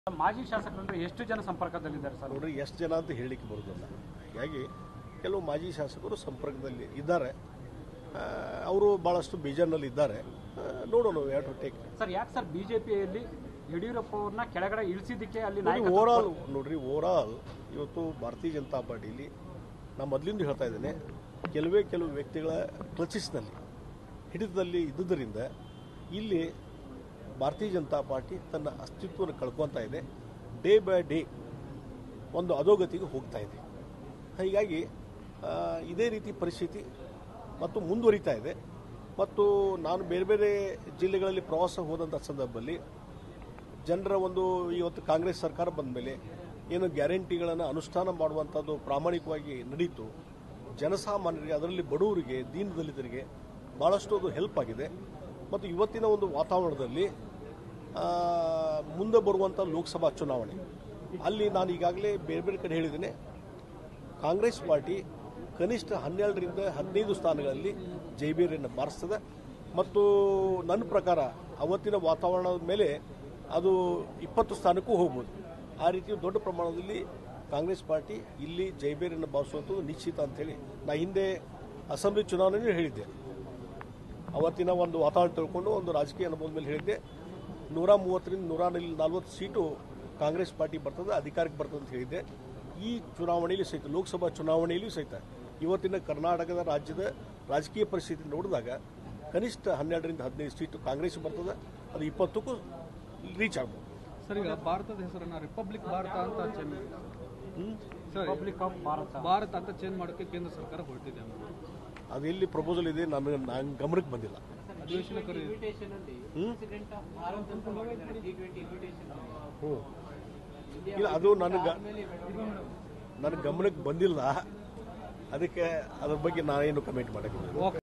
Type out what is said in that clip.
ಮಾಜಿ ಶಾಸಕರು ಎಷ್ಟು ಜನ ಸಂಪರ್ಕದಲ್ಲಿದ್ದಾರೆ ಸರ್ ನೋಡ್ರಿ ಎಷ್ಟು ಜನ ಅಂತ ಹೇಳಲಿಕ್ಕೆ ಬರೋದಿಲ್ಲ ಹೀಗಾಗಿ ಕೆಲವು ಮಾಜಿ ಶಾಸಕರು ಸಂಪರ್ಕದಲ್ಲಿ ಇದ್ದಾರೆ ಆ, ಅವರು ಭಾಳಷ್ಟು ಬೇಜಾರ್ನಲ್ಲಿ ಇದ್ದಾರೆ ಆ, ನೋಡೋಣ ವ್ಯಾಟ್ ಟು ಟೇಕ್ ಸರ್ ಯಾಕೆ ಸರ್ ಬಿಜೆಪಿಯಲ್ಲಿ ಯಡಿಯೂರಪ್ಪ ಅವ್ರನ್ನ ಕೆಳಗಡೆ ಇಳಿಸಿದ್ದಕ್ಕೆ ಅಲ್ಲಿ ನೋಡಿ ನಾಯಕತ್ವ ಓವರಾಲ್ ನೋಡ್ರಿ ಓವರಾಲ್ ಇವತ್ತು ಭಾರತೀಯ ಜನತಾ ಪಾರ್ಟಿಲಿ ನಾ ಮೊದಲಿಂದ ಹೇಳ್ತಾ ಇದ್ದೇನೆ ಕೆಲವೇ ಕೆಲವು ವ್ಯಕ್ತಿಗಳ ಕ್ಲಚಿಸ್ನಲ್ಲಿ ಹಿಡಿತದಲ್ಲಿ ಇದ್ದುದರಿಂದ ಇಲ್ಲಿ ಭಾರತೀಯ ಜನತಾ ಪಾರ್ಟಿ ತನ್ನ ಅಸ್ತಿತ್ವವನ್ನು ಕಳ್ಕೊತಾ ಇದೆ ಡೇ ಬೈ ಡೇ ಒಂದು ಅಧೋಗತಿಗೆ ಹೋಗ್ತಾ ಇದೆ ಹೀಗಾಗಿ ಆ, ಇದೇ ರೀತಿ ಪರಿಸ್ಥಿತಿ ಮತ್ತು ಮುಂದುವರಿತಾ ಇದೆ ಮತ್ತು ನಾನು ಬೇರೆ ಬೇರೆ ಜಿಲ್ಲೆಗಳಲ್ಲಿ ಪ್ರವಾಸ ಹೋದಂಥ ಸಂದರ್ಭದಲ್ಲಿ ಜನರ ಒಂದು ಇವತ್ತು ಕಾಂಗ್ರೆಸ್ ಸರ್ಕಾರ ಬಂದ ಮೇಲೆ ಏನು ಗ್ಯಾರಂಟಿಗಳನ್ನು ಅನುಷ್ಠಾನ ಮಾಡುವಂಥದ್ದು ಪ್ರಾಮಾಣಿಕವಾಗಿ ನಡೀತು ಜನಸಾಮಾನ್ಯರಿಗೆ ಅದರಲ್ಲಿ ಬಡವರಿಗೆ ದೀನದಲಿತರಿಗೆ ಭಾಳಷ್ಟು ಅದು ಹೆಲ್ಪ್ ಆಗಿದೆ ಮತ್ತು ಇವತ್ತಿನ ಒಂದು ವಾತಾವರಣದಲ್ಲಿ ಆ, ಮುಂದೆ ಬರುವಂಥ ಲೋಕಸಭಾ ಚುನಾವಣೆ ಅಲ್ಲಿ ನಾನು ಈಗಾಗಲೇ ಬೇರೆ ಬೇರೆ ಕಡೆ ಹೇಳಿದ್ದೇನೆ ಕಾಂಗ್ರೆಸ್ ಪಾರ್ಟಿ ಕನಿಷ್ಠ ಹನ್ನೆರಡರಿಂದ ಹದಿನೈದು ಸ್ಥಾನಗಳಲ್ಲಿ ಜೈಬೀರಿಯನ್ನು ಬಾರಿಸ್ತದೆ ಮತ್ತು ನನ್ನ ಪ್ರಕಾರ ಅವತ್ತಿನ ವಾತಾವರಣದ ಮೇಲೆ ಅದು ಇಪ್ಪತ್ತು ಸ್ಥಾನಕ್ಕೂ ಹೋಗ್ಬೋದು ಆ ರೀತಿ ದೊಡ್ಡ ಪ್ರಮಾಣದಲ್ಲಿ ಕಾಂಗ್ರೆಸ್ ಪಾರ್ಟಿ ಇಲ್ಲಿ ಜೈಬೇರಿಯನ್ನು ಬಾರಿಸುವಂಥದ್ದು ನಿಶ್ಚಿತ ಅಂತೇಳಿ ನಾ ಹಿಂದೆ ಅಸೆಂಬ್ಲಿ ಚುನಾವಣೆಯೂ ಹೇಳಿದ್ದೆ ಅವತ್ತಿನ ಒಂದು ವಾತಾವರಣ ತಿಳ್ಕೊಂಡು ಒಂದು ರಾಜಕೀಯ ಅನುಭವದ ಮೇಲೆ ಹೇಳಿದ್ದೆ ನೂರ ಮೂವತ್ತರಿಂದ ನೂರ ನಲ್ವತ್ತು ಸೀಟು ಕಾಂಗ್ರೆಸ್ ಪಾರ್ಟಿ ಬರ್ತದೆ ಅಧಿಕಾರಕ್ಕೆ ಬರ್ತದೆ ಅಂತ ಹೇಳಿದ್ದೆ ಈ ಚುನಾವಣೆಯಲ್ಲಿ ಸಹಿತ ಲೋಕಸಭಾ ಚುನಾವಣೆಯಲ್ಲಿಯೂ ಸಹಿತ ಇವತ್ತಿನ ಕರ್ನಾಟಕದ ರಾಜ್ಯದ ರಾಜಕೀಯ ಪರಿಸ್ಥಿತಿ ನೋಡಿದಾಗ ಕನಿಷ್ಠ ಹನ್ನೆರಡರಿಂದ ಹದಿನೈದು ಸೀಟು ಕಾಂಗ್ರೆಸ್ ಬರ್ತದೆ ಅದು ಇಪ್ಪತ್ತಕ್ಕೂ ರೀಚ್ ಆಗ್ಬೋದು ಸರ್ ಈಗ ಭಾರತದ ಹೆಸರನ್ನ ರಿಪಬ್ಲಿಕ್ ಭಾರತ ಅಂತ change sir republic of Bharat Bharat ಅಂತ ಚೇಂಜ್ ಮಾಡೋಕೆ ಕೇಂದ್ರ ಸರ್ಕಾರ ಹೊರಟಿದೆ ಅದು ಎಲ್ಲಿ ಪ್ರಪೋಸಲ್ ಇದೆ ನನಗೆ ನನ್ನ ಗಮನಕ್ಕೆ ಬಂದಿಲ್ಲ ಅಧಿವೇಶನ ಕರೆ ಹ್ಮ್? ಹ್ಞೂ ಇಲ್ಲ ಅದು ನನಗೆ ನನ್ನ ಗಮನಕ್ಕೆ ಬಂದಿಲ್ಲ ಅದಕ್ಕೆ ಅದ್ರ ಬಗ್ಗೆ ನಾನೇನು ಕಮೆಂಟ್ ಮಾಡೋಕ್ಕಿಲ್ಲ ಓಕೆ